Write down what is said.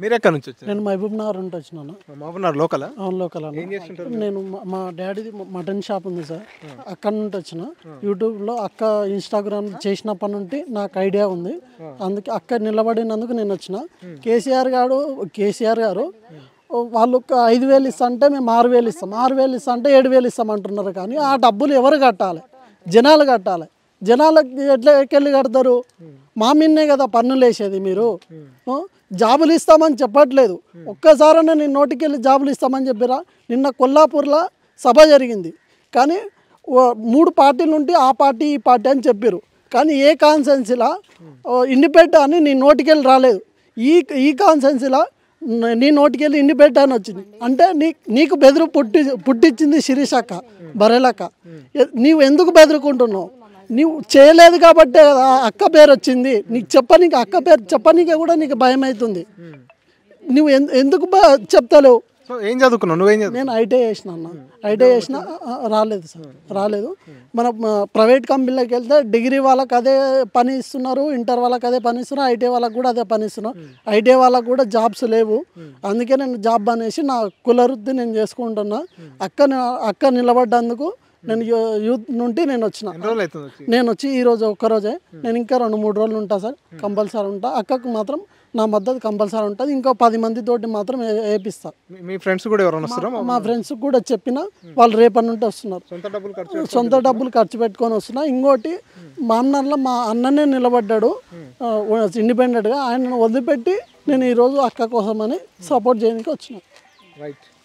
మీరు ఎక్కడి నుంచి వచ్చారు నేను మహబూబ్ నగర్ ఉంటే వచ్చినాను మహబూబ్నగర్ లోకలా అవును లోకల్ అన్న ఏం చేస్తుంటారు నేను మా- మా డాడీది మ- మటన్ షాప్ ఉంది సార్ అక్కడ నుండి వచ్చిన యూట్యూబ్లో అక్క ఇన్స్టాగ్రామ్ చేసినప్పటి నుండి నాకు ఐడియా ఉంది అందుకే అక్క నిలబడినందుకు నేను వచ్చిన కేసీఆర్ గారు కేసీఆర్ గారు వాళ్ళు ఒక ఐదు వేలు ఇస్తా అంటే మేము ఆరు వేలు ఇస్తాం ఆరు వేలు ఇస్తా అంటే ఏడు వేలు ఇస్తాం అంటున్నారు కానీ ఆ డబ్బులు ఎవరు కట్టాలి జనాలు కట్టాలి జనాలకి ఎట్లా ఎక్కెళ్ళి కడతారు మా మీన్నే కదా పన్నులు వేసేది మీరు ఆ? జాబులు ఇస్తామని చెప్పట్లేదు ఒక్కసారైనా నేను నోటికి వెళ్ళి జాబులు ఇస్తామని చెప్పిరా నిన్న కొల్లాపూర్లో సభ జరిగింది కానీ ఓ- మూడు పార్టీలు ఉంటే ఆ పార్టీ ఈ పార్టీ అని చెప్పారు కానీ ఏ కాన్సెన్సీలా ఇండిపెండెంట్ అని నీ నోటికి వెళ్ళి రాలేదు ఈ ఈ కాన్సెన్సీలా న- నీ నోటికి వెళ్ళి ఇండిపెండెంట్ అని వచ్చింది అంటే నీ నీకు బెదురు పుట్టి పుట్టించింది శిరీషక్క బరేలక్క ఎ- నీవు ఎందుకు బెదురుకుంటున్నావు నీవు చేయలేదు కాబట్టే కదా ఆ అక్క పేరు వచ్చింది నీకు చెప్పనీకి అక్క పేరు చెప్పనీకే కూడా నీకు భయం అవుతుంది నువ్వు ఎందు- ఎందుకు బా- చెప్తలేవు సో ఏం చదువుకున్నావు నువ్వేం చదువు నేను ఐటీ చేసిన అన్న ఐటీ చేసిన ఆ, రాలేదు సార్ రాలేదు మన ఆ, ప్రైవేట్ కంపెనీలోకి వెళ్తే డిగ్రీ వాళ్ళకి అదే పని ఇస్తున్నారు ఇంటర్ వాళ్ళకి అదే పని ఇస్తున్నారు ఐటీ వాళ్ళకి కూడా అదే పని ఇస్తున్నారు ఐటీ వాళ్ళకి కూడా జాబ్స్ లేవు అందుకే నేను జాబ్ అనేసి నా కులవృత్తి నేను చేసుకుంటున్నా అక్క ని- అక్క నిలబడ్డందుకు నేను యూ- యూత్ నుండి నేను వచ్చిన ఎన్ని రోజులు అవుతుంది వచ్చి నేను వచ్చి ఈ రోజు ఒక్కరోజే నేను ఇంకా రెండు మూడు రోజులు ఉంటా సార్ కంపల్సరీ ఉంటా అక్కకు మాత్రం నా మద్దతు కంపల్సరీ ఉంటుంది ఇంకో పది మంది తోటి మాత్రం ఏ- వేపిస్తా మీ- మీ ఫ్రెండ్స్ కూడా ఎవరైనా వస్తారా మా ఫ్రెండ్స్ కూడా చెప్పిన వాళ్ళు రేపటి నుండి వస్తున్నారు సొంత డబ్బులు ఖర్చు సొంత డబ్బులు ఖర్చు పెట్టుకొని వస్తున్నా ఇంకోటి మా అన్నలో మా అన్ననే నిలబడ్డాడు ఇండిపెండెంట్గా ఆయనను వదిలిపెట్టి నేను ఈరోజు అక్క కోసం అని సపోర్ట్ చేయడానికి వచ్చిన రైట్